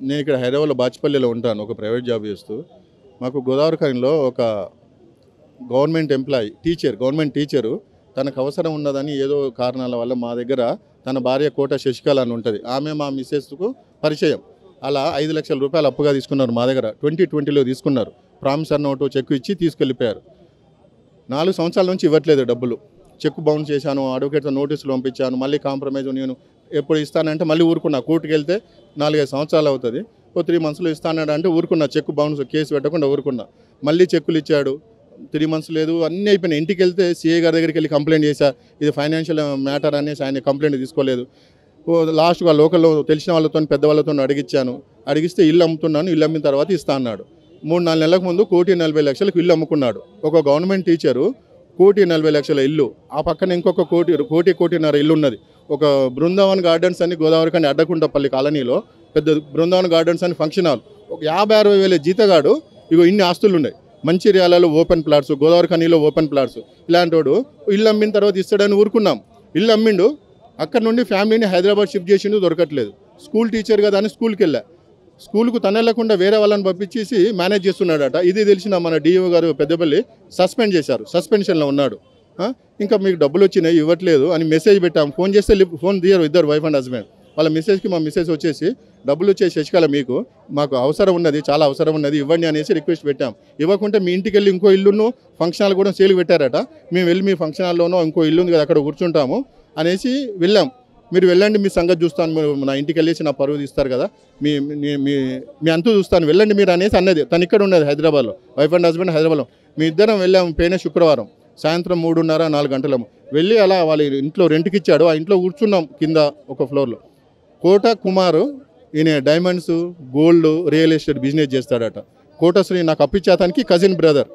నేను ఇక్కడ హైదరాబాద్లో బాచిపల్లిలో ఉంటాను ఒక ప్రైవేట్ జాబ్ చేస్తూ మాకు గోదావరి ఖనిలో ఒక government employee teacher government teacher తనకు అవసరం ఉన్నదని ఏదో కారణాల వల్ల మా దగ్గర తన భార్య కోట శశికళ అని ఉంటుంది ఆమె మా మిస్సెస్కు పరిచయం అలా ఐదు లక్షల రూపాయలు అప్పుగా తీసుకున్నారు మా దగ్గర ట్వంటీ ట్వంటీలో తీసుకున్నారు ప్రామిసర్ నోటు చెక్ ఇచ్చి తీసుకెళ్ళిపోయారు నాలుగు సంవత్సరాల నుంచి ఇవ్వట్లేదు డబ్బులు చెక్ బౌన్స్ చేశాను అడ్వకేట్తో నోటీసులు పంపించాను మళ్ళీ కాంప్రమైజ్ నేను ఎప్పుడు ఇస్తానంటే మళ్ళీ ఊరుకున్నా కోర్టుకి వెళ్తే నాలుగైదు సంవత్సరాలు అవుతుంది ఓ త్రీ మంత్స్లో ఇస్తానంటే అంటే ఊరుకున్నా చెక్ బౌన్స్ కేసు పెట్టకుండా ఊరుకున్నా మళ్ళీ చెక్కులు ఇచ్చాడు త్రీ మంత్స్ లేదు అన్నీ అయిపోయినాయి ఇంటికి వెళ్తే సీఏ గారి దగ్గరికి వెళ్ళి కంప్లైంట్ చేశా ఇది ఫైనాన్షియల్ మ్యాటర్ అనేసి ఆయన కంప్లైంట్ తీసుకోలేదు ఓ లాస్ట్గా లోకల్లో తెలిసిన వాళ్ళతో పెద్ద వాళ్ళతో అడిగిచ్చాను అడిగిస్తే ఇల్లు అమ్ముతున్నాను ఇల్లు అమ్మిన తర్వాత ఇస్తా అన్నాడు మూడు నాలుగు నెలలకు ముందు కోటి నలభై లక్షలకు ఇల్లు అమ్ముకున్నాడు ఒక గవర్నమెంట్ టీచరు కోటి నలభై లక్షల ఇల్లు ఆ పక్కన ఇంకొక కోటి కోటి కోటిన్నర ఇల్లు ఉన్నది ఒక బృందావన్ గార్డెన్స్ అని గోదావరి కానీ అడ్డకుంటపల్లి కాలనీలో పెద్ద బృందావన్ గార్డెన్స్ అని ఫంక్షన్ హాల్ ఒక యాభై అరవై వేల జీతగాడు ఇగో ఇన్ని ఆస్తులు ఉన్నాయి మంచిర్యాలలో ఓపెన్ ప్లాట్స్ గోదావరి ఖనీలో ఓపెన్ ప్లాట్స్ ఇలాంటి వాడు ఇల్లు అమ్మిన తర్వాత ఇస్తాడని ఊరుకున్నాం ఇల్లు అమ్మిండు అక్కడ నుండి ఫ్యామిలీని హైదరాబాద్ షిఫ్ట్ చేసిండు దొరకట్లేదు స్కూల్ టీచర్ కదా అని స్కూల్కి వెళ్ళా స్కూల్కు తన వెళ్లకుండా వేరే వాళ్ళని పంపించేసి మేనేజ్ చేస్తున్నాడట ఇది తెలిసిన మన డిఓ గారు పెద్దపల్లి సస్పెండ్ చేశారు సస్పెన్షన్లో ఉన్నాడు ఆ? ఇంకా మీకు డబ్బులు వచ్చినాయి ఇవ్వట్లేదు అని మెసేజ్ పెట్టాం ఫోన్ చేస్తే లిఫ్- ఫోన్ తీయరు ఇద్దరు వైఫ్ అండ్ హస్బెండ్ వాళ్ళ మెసేజ్కి మా మెసేజ్ వచ్చేసి డబ్బులు వచ్చే శశికళ మీకు మాకు అవసరం ఉన్నది చాలా అవసరం ఉన్నది ఇవ్వండి అనేసి రిక్వెస్ట్ పెట్టాం ఇవ్వకుంటే మీ ఇంటికి వెళ్ళి ఇంకో ఇల్లును ఫంక్షన్ హాల్ కూడా సేల్ పెట్టారట మేము వెళ్ళి మీ ఫంక్షన్ హాల్లోనో ఇంకో ఇల్లు ఉంది కదా అక్కడ కూర్చుంటాము అనేసి వెళ్ళాం మీరు వెళ్ళండి మీ సంగతి చూస్తాను మీరు నా ఇంటికి వెళ్ళేసి నా పరువు తీస్తారు కదా మీ మీ- మీ మీ అంతు చూస్తాను వెళ్ళండి మీరు అనేసి అన్నది తను ఇక్కడ ఉన్నది హైదరాబాద్లో వైఫ్ అండ్ హస్బెండ్ హైదరాబాద్లో మీ ఇద్దరం వెళ్ళాము పోయిన శుక్రవారం సాయంత్రం మూడున్నర నాలుగు గంటలము వెళ్ళి అలా వాళ్ళ ఇంట్లో రెంట్కి ఇచ్చాడు ఆ ఇంట్లో కూర్చున్నాం కింద ఒక ఫ్లోర్లో కోట కుమార్ ఈయన diamonds gold real estate business చేస్తాడట కోటశ్రీ నాకు అప్పిచ్చేతానికి కజిన్ బ్రదర్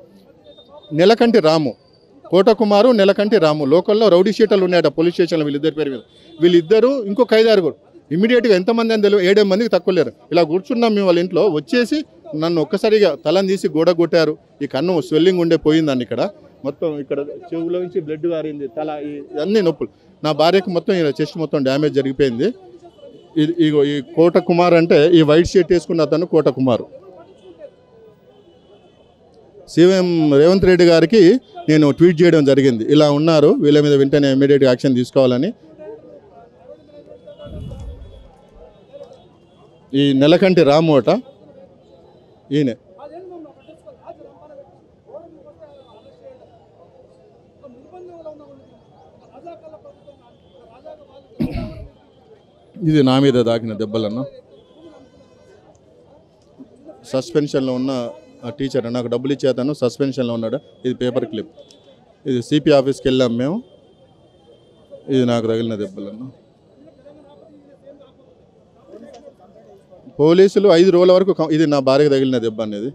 నెలకంటి రాము కోట కుమారు నెలకంటి రాము లోకల్లో రౌడీ షీటలు ఉన్నాయట పోలీస్ స్టేషన్లో వీళ్ళిద్దరి పేరు మీద వీళ్ళిద్దరు ఇంకొక ఐదారుగురు ఇమీడియట్గా ఎంతమంది అని తెలియదు ఏడెనిమిది మందికి తక్కువ లేరు ఇలా కూర్చున్నాం మేము వాళ్ళ ఇంట్లో వచ్చేసి నన్ను ఒక్కసారిగా తలని తీసి గోడ కొట్టారు ఈ కన్ను స్వెల్లింగ్ ఉండే పోయిందండి ఇక్కడ మొత్తం ఇక్కడ చెవులో నుంచి బ్లడ్ కారింది తల ఈ- అన్ని నొప్పులు నా భార్యకు మొత్తం ఇలా చెస్ట్ మొత్తం డ్యామేజ్ జరిగిపోయింది ఇది ఇగో ఈ కోట కుమార్ అంటే ఈ వైట్ షర్ట్ వేసుకున్న అతను కోట కుమార్ సీఎం రేవంత్ రెడ్డి గారికి నేను ట్వీట్ చేయడం జరిగింది ఇలా ఉన్నారు వీళ్ళ మీద వెంటనే ఇమీడియట్ యాక్షన్ తీసుకోవాలని ఈ నెలకంటి రాము అట ఈయనే ఇది నా మీద దాకిన దెబ్బలన్న సస్పెన్షన్లో ఉన్న ఆ టీచర్ నాకు డబ్బులు ఇచ్చేతను సస్పెన్షన్లో ఉన్నాడు ఇది పేపర్ క్లిప్ ఇది సిపి ఆఫీస్కి వెళ్ళాం మేము ఇది నాకు తగిలిన దెబ్బలన్న పోలీసులు ఐదు రోజుల వరకు కం- ఇది నా భార్యకు తగిలిన దెబ్బ అనేది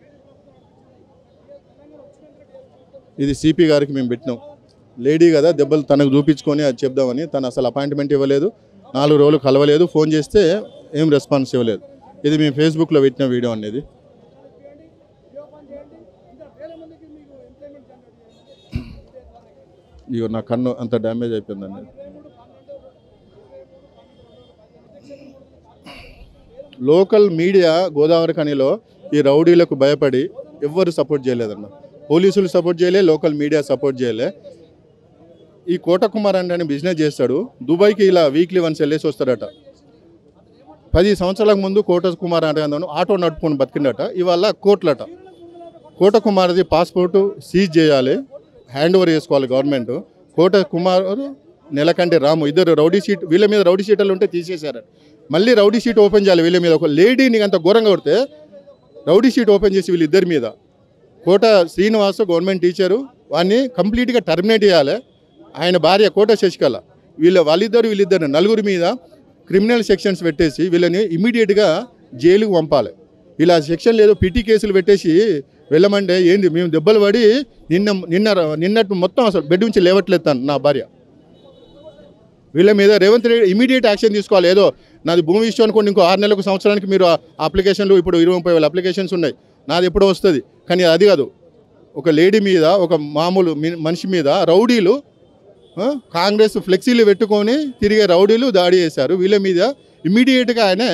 ఇది సిపి గారికి మేము పెట్టినాం లేడీ కదా దెబ్బలు తనకు చూపించుకొని అది చెప్దామని తను అసలు అపాయింట్మెంట్ ఇవ్వలేదు నాలుగు రోజులు కలవలేదు ఫోన్ చేస్తే ఏం రెస్పాన్స్ ఇవ్వలేదు ఇది మేము ఫేస్బుక్లో పెట్టిన వీడియో అనేది ఇగో నా కన్ను అంత డ్యామేజ్ అయిపోయిందండి లోకల్ మీడియా గోదావరి ఖనిలో ఈ రౌడీలకు భయపడి ఎవ్వరు సపోర్ట్ చేయలేదన్న పోలీసులు సపోర్ట్ చేయలే లోకల్ మీడియా సపోర్ట్ చేయలే ఈ కోట కుమార్ అంటే బిజినెస్ చేస్తాడు దుబాయ్కి ఇలా వీక్లీ వన్స్ వెళ్ళేసి వస్తాడట పది సంవత్సరాలకు ముందు కోట కుమార్ అంటే అతను ఆటో నడుపుకొని బతికిండట ఇవాళ కోట్లట కోట కుమార్ది పాస్పోర్ట్ సీజ్ చేయాలి హ్యాండ్ ఓవర్ చేసుకోవాలి గవర్నమెంట్ కోట కుమార్ నెలకంటే రాము ఇద్దరు రౌడీ షీట్ వీళ్ళ మీద రౌడీ షీట్లు ఉంటే తీసేశారు మళ్ళీ రౌడీ షీట్ ఓపెన్ చేయాలి వీళ్ళ మీద ఒక లేడీని అంత ఘోరంగా కొడితే రౌడీ షీట్ ఓపెన్ చేసి వీళ్ళిద్దరి మీద కోట శ్రీనివాస్ గవర్నమెంట్ టీచరు వాడిని కంప్లీట్గా టర్మినేట్ చేయాలి ఆయన భార్య కోట శశికళ వీళ్ళ వాళ్ళిద్దరు వీళ్ళిద్దరు నలుగురి మీద క్రిమినల్ సెక్షన్స్ పెట్టేసి వీళ్ళని ఇమీడియట్గా జైలుకు పంపాలి ఇలా సెక్షన్ లేదు పిటి కేసులు పెట్టేసి వెళ్ళమంటే ఏంది మేము దెబ్బలు పడి నిన్న నిన్న నిన్నట్టు మొత్తం అసలు బెడ్ నుంచి లేవట్లేదు తను నా భార్య వీళ్ళ మీద రేవంత్ రెడ్డి ఇమీడియట్ యాక్షన్ తీసుకోవాలి ఏదో నాది భూమి విషయం అనుకోండి ఇంకో ఆరు నెలలకు సంవత్సరానికి మీరు ఆ అప్లికేషన్లు ఇప్పుడు ఇరవై ముప్పై వేల అప్లికేషన్స్ ఉన్నాయి నాది ఎప్పుడో వస్తుంది కానీ అది కాదు ఒక లేడీ మీద ఒక మామూలు మీ- మనిషి మీద రౌడీలు ఆ, కాంగ్రెస్ ఫ్లెక్సీలు పెట్టుకొని తిరిగే రౌడీలు దాడి చేశారు వీళ్ళ మీద ఇమీడియట్గా ఆయన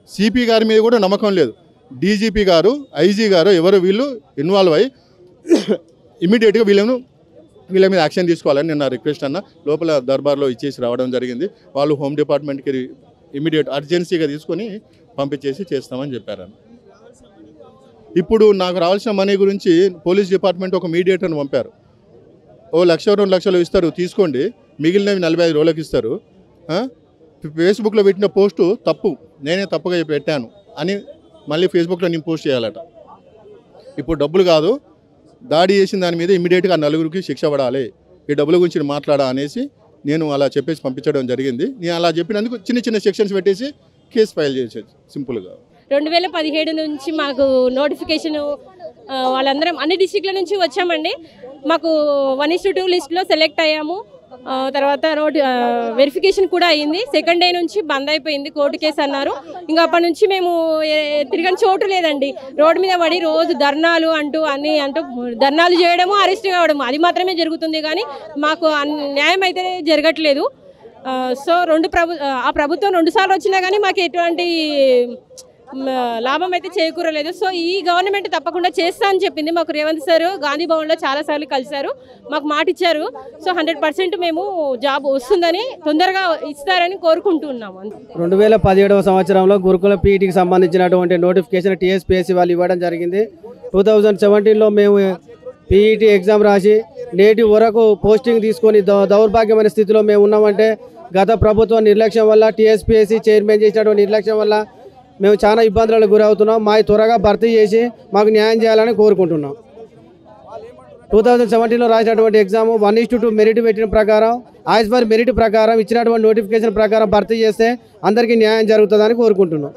సిపి గారి మీద కూడా నమ్మకం లేదు డీజీపీ గారు ఐజీ గారు ఎవరు వీళ్ళు ఇన్వాల్వ్ అయ్యి ఇమీడియట్గా వీళ్ళను వీళ్ళ మీద యాక్షన్ తీసుకోవాలని నేను నా రిక్వెస్ట్ అన్న లోపల దర్బార్లో ఇచ్చేసి రావడం జరిగింది వాళ్ళు హోమ్ డిపార్ట్మెంట్కి ఇమీడియట్ అర్జెన్సీగా తీసుకొని పంపించేసి చేస్తామని చెప్పారన్న ఇప్పుడు నాకు రావాల్సిన మనీ గురించి పోలీస్ డిపార్ట్మెంట్ ఒక మీడియేటర్ని పంపారు ఓ లక్ష రెండు లక్షలు ఇస్తారు తీసుకోండి మిగిలినవి నలభై ఐదు రోజులకు ఇస్తారు ఆ? ఫేస్బుక్లో పెట్టిన పోస్టు తప్పు నేనే తప్పుగా పెట్టాను అని మళ్ళీ ఫేస్బుక్లో నేను పోస్ట్ చేయాలట ఇప్పుడు డబ్బులు కాదు దాడి చేసిన దాని మీద ఇమీడియట్గా నలుగురికి శిక్ష పడాలి ఈ డబ్బుల గురించి మాట్లాడా అనేసి నేను అలా చెప్పేసి పంపించడం జరిగింది నేను అలా చెప్పినందుకు చిన్న చిన్న సెక్షన్స్ పెట్టేసి కేసు ఫైల్ చేసేది సింపుల్గా రెండు వేల పదిహేడు నుంచి మాకు నోటిఫికేషన్ వాళ్ళందరం అన్ని డిస్టిక్ల నుంచి వచ్చామండి మాకు వన్ ఇస్ టూ లిస్ట్లో సెలెక్ట్ అయ్యాము ఆ, తర్వాత నోటి వెరిఫికేషన్ కూడా అయ్యింది సెకండ్ డే నుంచి బంద్ అయిపోయింది కోర్టు కేసు అన్నారు ఇంకా అప్పటి నుంచి మేము ఏ- తిరగని చోటు లేదండి రోడ్డు మీద పడి రోజు ధర్నాలు అంటూ అన్ని అంటూ ధర్నాలు చేయడము అరెస్ట్ కావడము అది మాత్రమే జరుగుతుంది కానీ మాకు అన్- న్యాయం అయితే జరగట్లేదు ఆ, సో రెండు ప్రభు ఆ ప్రభుత్వం రెండు సార్లు వచ్చినా కానీ మాకు ఎటువంటి మ, లాభం అయితే చేకూరలేదు సో ఈ గవర్నమెంట్ తప్పకుండా చేస్తా అని చెప్పింది మాకు రేవంత్ సార్ గాంధీ భవన్లో చాలాసార్లు కలిశారు మాకు మాట ఇచ్చారు సో హండ్రెడ్ పర్సెంట్ మేము జాబ్ వస్తుందని తొందరగా ఇస్తారని కోరుకుంటున్నాము అంతే రెండు వేల పదిహేడవ సంవత్సరంలో గురుకుల పీఈటీకి సంబంధించినటువంటి నోటిఫికేషన్ టీఎస్పీఎస్సీ వాళ్ళు ఇవ్వడం జరిగింది టూ థౌజండ్ సెవెంటీన్లో మేము పీఈటీ ఎగ్జామ్ రాసి నేటి వరకు పోస్టింగ్ తీసుకొని దౌ దౌర్భాగ్యమైన స్థితిలో మేము ఉన్నామంటే గత ప్రభుత్వం నిర్లక్ష్యం వల్ల టీఎస్పీఎస్సీ చైర్మన్ చేసినటువంటి నిర్లక్ష్యం వల్ల మేము చాలా ఇబ్బందులకు గురవుతున్నాం మా త్వరగా భర్తీ చేసి మాకు న్యాయం చేయాలని కోరుకుంటున్నాం టూ థౌజండ్ సెవెంటీన్లో రాసినటువంటి exam one is two merit పెట్టిన ప్రకారం యాజ్ పర్ మెరిట్ ప్రకారం ఇచ్చినటువంటి నోటిఫికేషన్ ప్రకారం భర్తీ చేస్తే అందరికీ న్యాయం జరుగుతుందని కోరుకుంటున్నాం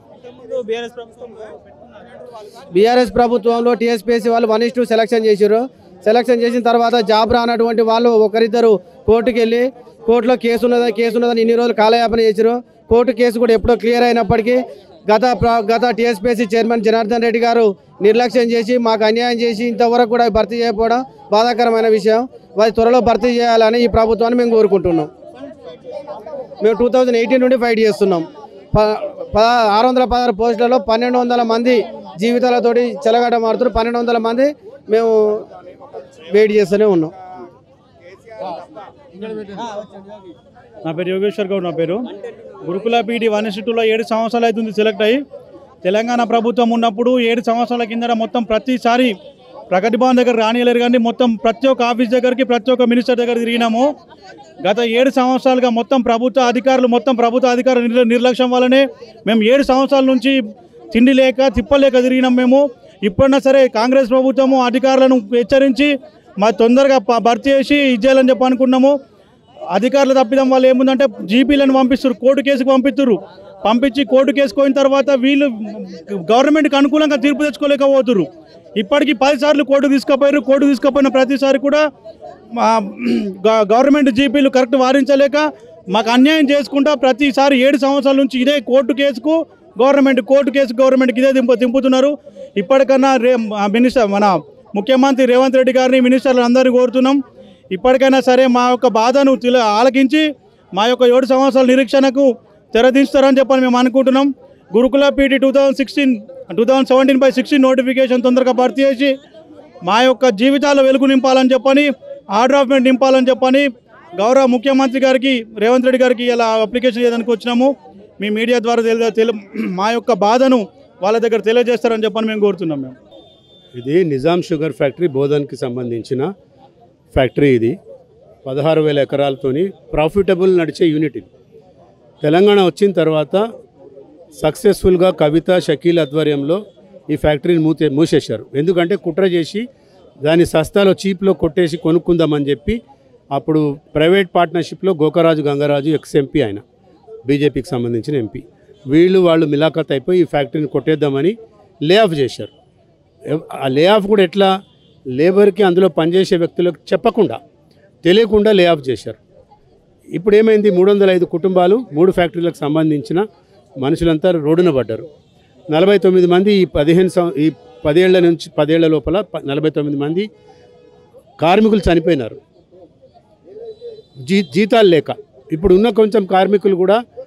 బీఆర్ఎస్ ప్రభుత్వంలో టీఎస్పీఎస్సీ వాళ్ళు వన్ ఇస్ టూ సెలక్షన్ చేశారు సెలక్షన్ చేసిన తర్వాత జాబ్ రానటువంటి వాళ్ళు ఒకరిద్దరు కోర్టుకి వెళ్ళి కోర్టులో కేసు ఉన్నదని కేసు ఉన్నదని ఇన్ని రోజులు కాలయాపన చేశారు కోర్టు కేసు కూడా ఎప్పుడో క్లియర్ అయినప్పటికీ గత ప్ర- గత టీఎస్పీఎస్సీ చైర్మన్ జనార్దన్ రెడ్డి గారు నిర్లక్ష్యం చేసి మాకు అన్యాయం చేసి ఇంతవరకు కూడా భర్తీ చేయకపోవడం బాధాకరమైన విషయం వారి త్వరలో భర్తీ చేయాలని ఈ ప్రభుత్వాన్ని మేము కోరుకుంటున్నాం మేము టూ థౌజండ్ ఎయిటీన్ నుండి ఫైట్ చేస్తున్నాం ప ప ఆరు వందల పదహారు పోస్టులలో పన్నెండు వందల మంది జీవితాలతోటి చెలగాట మారుతున్నారు పన్నెండు వందల మంది మేము వెయిట్ చేస్తూనే ఉన్నాం నా పేరు యోగేశ్వర్ గౌడ్ నా పేరు గురుకుల పీడి వన్ టూలో ఏడు సంవత్సరాలు అవుతుంది సెలెక్ట్ అయ్యి తెలంగాణ ప్రభుత్వం ఉన్నప్పుడు ఏడు సంవత్సరాల కిందట మొత్తం ప్రతిసారి ప్రగతి భవన్ దగ్గర రానియలేరు కానీ మొత్తం ప్రతి ఒక్క ఆఫీస్ దగ్గరికి ప్రతి ఒక్క మినిస్టర్ దగ్గర తిరిగినాము గత ఏడు సంవత్సరాలుగా మొత్తం ప్రభుత్వ అధికారులు మొత్తం ప్రభుత్వ అధికారుల నిర్ల- నిర్లక్ష్యం వల్లనే మేము ఏడు సంవత్సరాల నుంచి తిండి లేక తిప్పలేక తిరిగినాం మేము ఇప్పుడన్నా సరే కాంగ్రెస్ ప్రభుత్వము అధికారులను హెచ్చరించి మా తొందరగా ప- భర్తీ చేసి ఇచ్చేయాలని చెప్పి అనుకున్నాము అధికారుల తప్పిదం వల్ల ఏముందంటే జీపీలను పంపిస్తారు కోర్టు కేసుకు పంపిస్తారు పంపించి కోర్టు కేసు పోయిన తర్వాత వీళ్ళు గవర్నమెంట్కి అనుకూలంగా తీర్పు తెచ్చుకోలేకపోతున్నారు ఇప్పటికీ పదిసార్లు కోర్టు తీసుకుపోయారు కోర్టు తీసుకుపోయిన ప్రతిసారి కూడా మా గ- గవర్నమెంట్ జీపీలు కరెక్ట్ వారించలేక మాకు అన్యాయం చేసుకుంటా ప్రతిసారి ఏడు సంవత్సరాల నుంచి ఇదే కోర్టు కేసుకు గవర్నమెంట్ కోర్టు కేసు గవర్నమెంట్కి ఇదే దింపు దింపుతున్నారు ఇప్పటికన్నా రే ఆ మినిస్టర్ మన ముఖ్యమంత్రి రేవంత్ రెడ్డి గారిని మినిస్టర్లు అందరినీ కోరుతున్నాం ఇప్పటికైనా సరే మా యొక్క బాధను తిల ఆలకించి మా యొక్క ఏడు సంవత్సరాల నిరీక్షణకు తెరదించుతారని చెప్పని మేము అనుకుంటున్నాం Gurukula PT two thousand sixteen two thousand seventeen by sixteen notification తొందరగా భర్తీ చేసి మా యొక్క జీవితాల్లో వెలుగు నింపాలని చెప్పని ఆర్డర్ ఆఫ్ మెంట్ నింపాలని చెప్పని గౌరవ ముఖ్యమంత్రి గారికి రేవంత్ రెడ్డి గారికి ఇలా అప్లికేషన్ చేయడానికి వచ్చినాము మీ మీడియా ద్వారా తెలి తెలి మా యొక్క బాధను వాళ్ళ దగ్గర తెలియజేస్తారని చెప్పని మేము కోరుతున్నాం మేము ఇది నిజాం షుగర్ ఫ్యాక్టరీ బోధన్కి సంబంధించిన ఫ్యాక్టరీ ఇది పదహారు వేల ఎకరాలతోని ప్రాఫిటబుల్ నడిచే యూనిట్ ఇది తెలంగాణ వచ్చిన తర్వాత సక్సెస్ఫుల్గా కవిత షకీల్ ఆధ్వర్యంలో ఈ ఫ్యాక్టరీని మూతే మూసేశారు ఎందుకంటే కుట్ర చేసి దాని సస్తాలో చీప్లో కొట్టేసి కొనుక్కుందామని చెప్పి అప్పుడు ప్రైవేట్ పార్ట్నర్షిప్లో గోకరాజు గంగరాజు ఎక్స్ ఎంపీ ఆయన బీజేపీకి సంబంధించిన ఎంపీ వీళ్ళు వాళ్ళు మిలాఖత్ అయిపోయి ఈ ఫ్యాక్టరీని కొట్టేద్దామని లే ఆఫ్ చేశారు ఎవ్- ఆ లే ఆఫ్ కూడా ఎట్లా లేబర్కి అందులో పనిచేసే వ్యక్తులకు చెప్పకుండా తెలియకుండా లే ఆఫ్ చేశారు ఇప్పుడు ఏమైంది మూడు వందల ఐదు కుటుంబాలు మూడు ఫ్యాక్టరీలకు సంబంధించిన మనుషులంతా రోడ్డున పడ్డారు నలభై తొమ్మిది మంది ఈ పదిహేను సం ఈ పదేళ్ల నుంచి పదేళ్ల లోపల ప- నలభై తొమ్మిది మంది కార్మికులు చనిపోయినారు జీ జీతాలు లేక ఇప్పుడు ఉన్న కొంచెం కార్మికులు కూడా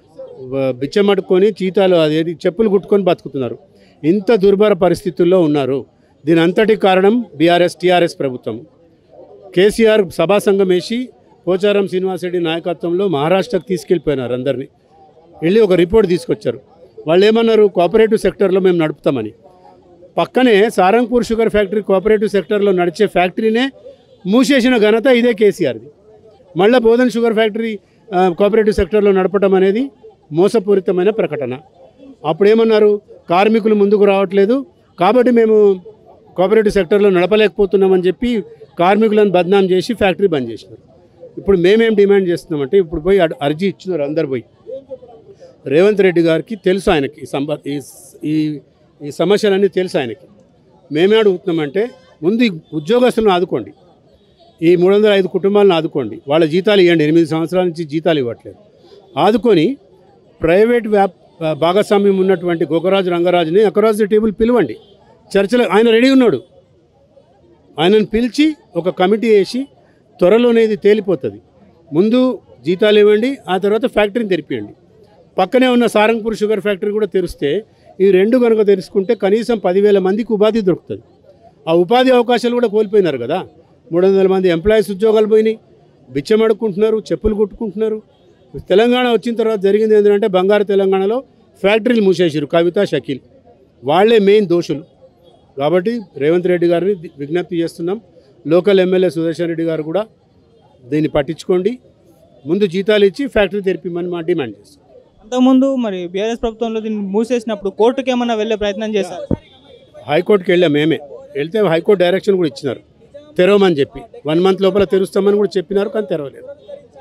వ- బిచ్చమడుక్కొని చీతాలు అదేది చెప్పులు కుట్టుకొని బతుకుతున్నారు ఇంత దుర్భర పరిస్థితుల్లో ఉన్నారు దీని అంతటి కారణం బీఆర్ఎస్ టీఆర్ఎస్ ప్రభుత్వం కేసీఆర్ సభా సంఘం వేసి పోచారం శ్రీనివాసరెడ్డి నాయకత్వంలో మహారాష్ట్రకు తీసుకెళ్ళిపోయినారు అందరినీ వెళ్ళి ఒక రిపోర్ట్ తీసుకొచ్చారు వాళ్ళు ఏమన్నారు కోఆపరేటివ్ సెక్టర్లో మేము నడుపుతామని పక్కనే సారంగపూర్ షుగర్ ఫ్యాక్టరీ కోఆపరేటివ్ సెక్టర్లో నడిచే ఫ్యాక్టరీనే మూసేసిన ఘనత ఇదే కేసీఆర్ది మళ్ళీ బోధన్ షుగర్ ఫ్యాక్టరీ ఆ, కోఆపరేటివ్ సెక్టర్లో నడపడం అనేది మోసపూరితమైన ప్రకటన అప్పుడేమన్నారు కార్మికులు ముందుకు రావట్లేదు కాబట్టి మేము కోఆపరేటివ్ సెక్టర్లో నడపలేకపోతున్నామని చెప్పి కార్మికులను బద్నాం చేసి ఫ్యాక్టరీ బంద్ చేసినారు ఇప్పుడు మేమేం డిమాండ్ చేస్తున్నామంటే ఇప్పుడు పోయి అడ్- అర్జీ ఇచ్చినారు అందరు పోయి రేవంత్ రెడ్డి గారికి తెలుసు ఆయనకి ఈ సంబ ఈ ఈ ఈ సమస్యలన్నీ తెలుసు ఆయనకి మేమే అడుగుతున్నామంటే ముందు ఈ ఉద్యోగస్తులను ఆదుకోండి ఈ మూడు వందల ఐదు కుటుంబాలను ఆదుకోండి వాళ్ళ జీతాలు ఇవ్వండి ఎనిమిది సంవత్సరాల నుంచి జీతాలు ఇవ్వట్లేదు ఆదుకొని ప్రైవేట్ వ్యాప్ భాగస్వామ్యం ఉన్నటువంటి గోకరాజు రంగరాజుని అకరాజ్ ది టేబుల్ పిలవండి చర్చలో ఆయన రెడీ ఉన్నాడు ఆయనను పిలిచి ఒక కమిటీ వేసి త్వరలోనే ఇది తేలిపోతుంది ముందు జీతాలు ఇవ్వండి ఆ తర్వాత ఫ్యాక్టరీని తెరిపియండి పక్కనే ఉన్న సారంగపూర్ షుగర్ ఫ్యాక్టరీ కూడా తెరిస్తే ఈ రెండు కనుక తెరుచుకుంటే కనీసం పదివేల మందికి ఉపాధి దొరుకుతుంది ఆ ఉపాధి అవకాశాలు కూడా కోల్పోయినారు కదా మూడు వందల మంది ఎంప్లాయీస్ ఉద్యోగాలు పోయినాయి బిచ్చం అడుక్కుంటున్నారు చెప్పులు కుట్టుకుంటున్నారు తెలంగాణ వచ్చిన తర్వాత జరిగింది ఏంటంటే బంగారు తెలంగాణలో ఫ్యాక్టరీలు మూసేసారు కవిత షకీల్ వాళ్ళే మెయిన్ దోషులు కాబట్టి రేవంత్ రెడ్డి గారిని ది- విజ్ఞప్తి చేస్తున్నాం లోకల్ ఎమ్మెల్యే సుదర్శన్ రెడ్డి గారు కూడా దీన్ని పట్టించుకోండి ముందు జీతాలు ఇచ్చి ఫ్యాక్టరీ తెరిపిమని మా డిమాండ్ చేస్తాం అంతకుముందు మరి బీఆర్ఎస్ ప్రభుత్వంలో దీన్ని మూసేసినప్పుడు కోర్టుకి ఏమన్నా వెళ్ళే ప్రయత్నం చేశారు హైకోర్టుకి వెళ్ళాం మేమే వెళ్తే హైకోర్టు డైరెక్షన్ కూడా ఇచ్చినారు తెరవమని చెప్పి వన్ మంత్ లోపల తెరుస్తామని కూడా చెప్పినారు కానీ తెరవలేదు